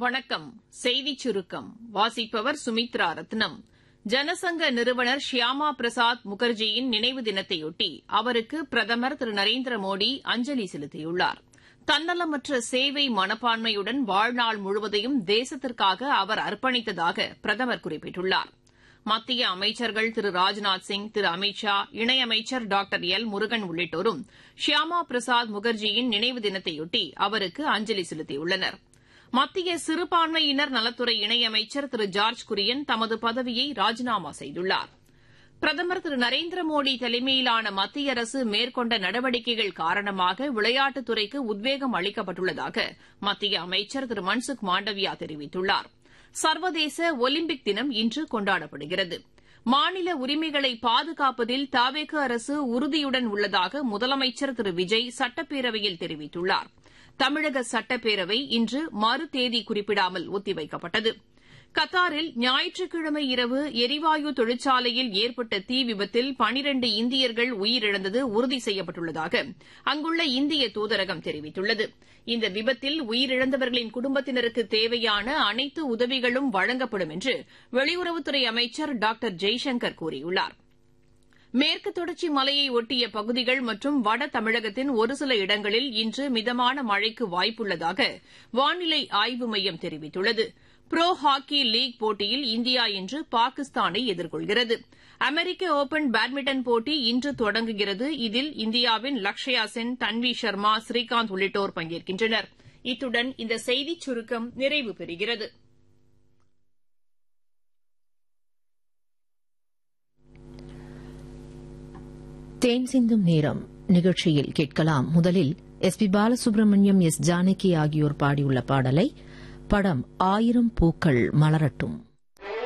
வணக்கம் செய்திச் சுருக்கம் வாசிப்பவர் சுமித்ரா ரத்னம் ஜனசங்க நிறுவனர் ஷியாமா பிரசாத் முகர்ஜியின் நினைவு தினத்தையொட்டி அவருக்கு பிரதமர் திரு நரேந்திர மோடி அஞ்சலி செலுத்தியுள்ளார் தன்னலமற்ற சேவை மனப்பான்மையுடன் வாழ்நாள் முழுவதையும் தேசத்திற்காக அவர் அர்ப்பணித்ததாக பிரதமர் குறிப்பிட்டுள்ளார் மத்திய அமைச்சர்கள் திரு ராஜ்நாத் சிங் திரு அமித் ஷா இணையமைச்சர் டாக்டர் எல் முருகன் உள்ளிட்டோரும் ஷியாமா பிரசாத் முகர்ஜியின் நினைவு தினத்தையொட்டி அவருக்கு அஞ்சலி செலுத்தியுள்ளனா் மத்திய சிறுபான்மையினர் நலத்துறை இணையமைச்சர் திரு ஜார்ஜ் குரியன் தமது பதவியை ராஜினாமா செய்துள்ளார் பிரதமர் திரு நரேந்திர மோடி தலைமையிலான மத்திய அரசு மேற்கொண்ட நடவடிக்கைகள் காரணமாக விளையாட்டுத்துறைக்கு உத்வேகம் அளிக்கப்பட்டுள்ளதாக மத்திய அமைச்சர் திரு மன்சுக் மாண்டவியா தெரிவித்துள்ளார் சர்வதேச ஒலிம்பிக் தினம் இன்று கொண்டாடப்படுகிறது மாநில உரிமைகளை பாதுகாப்பதில் தாவேக அரசு உறுதியுடன் உள்ளதாக முதலமைச்சர் திரு விஜய் சட்டப்பேரவையில் தெரிவித்துள்ளாா் தமிழக சட்டப்பேரவை இன்று மறு தேதி குறிப்பிடாமல் ஒத்திவைக்கப்பட்டது கத்தாரில் ஞாயிற்றுக்கிழமை இரவு எரிவாயு தொழிற்சாலையில் ஏற்பட்ட தீ விபத்தில் பனிரண்டு இந்தியர்கள் உயிரிழந்தது உறுதி செய்யப்பட்டுள்ளதாக அங்குள்ள இந்திய தூதரகம் தெரிவித்துள்ளது இந்த விபத்தில் உயிரிழந்தவர்களின் குடும்பத்தினருக்கு தேவையான அனைத்து உதவிகளும் வழங்கப்படும் என்று வெளியுறவுத்துறை அமைச்சர் டாக்டர் ஜெய்சங்கர் கூறியுள்ளார் மேற்கு தொடர்ச்சி மலையை ஒட்டிய பகுதிகள் மற்றும் வட தமிழகத்தின் ஒரு சில இடங்களில் இன்று மிதமான மழைக்கு வாய்ப்புள்ளதாக வானிலை ஆய்வு மையம் தெரிவித்துள்ளது புரோ ஹாக்கி லீக் போட்டியில் இந்தியா இன்று பாகிஸ்தானை எதிர்கொள்கிறது அமெரிக்க ஒபன் பேட்மிண்டன் போட்டி இன்று தொடங்குகிறது இதில் இந்தியாவின் லக்ஷயா சென் தன்வி சர்மா ஸ்ரீகாந்த் உள்ளிட்டோர் பங்கேற்கின்றனர் இத்துடன் இந்த செய்திச் சுருக்கம் நிறைவு பெறுகிறது தேன் சிந்தும் நேரம் நிகழ்ச்சியில் கேட்கலாம் முதலில் S P Balasubramaniam S Janaki ஆகியோர் பாடியுள்ள பாடலை படம் ஆயிரம் பூக்கள் மலரட்டும்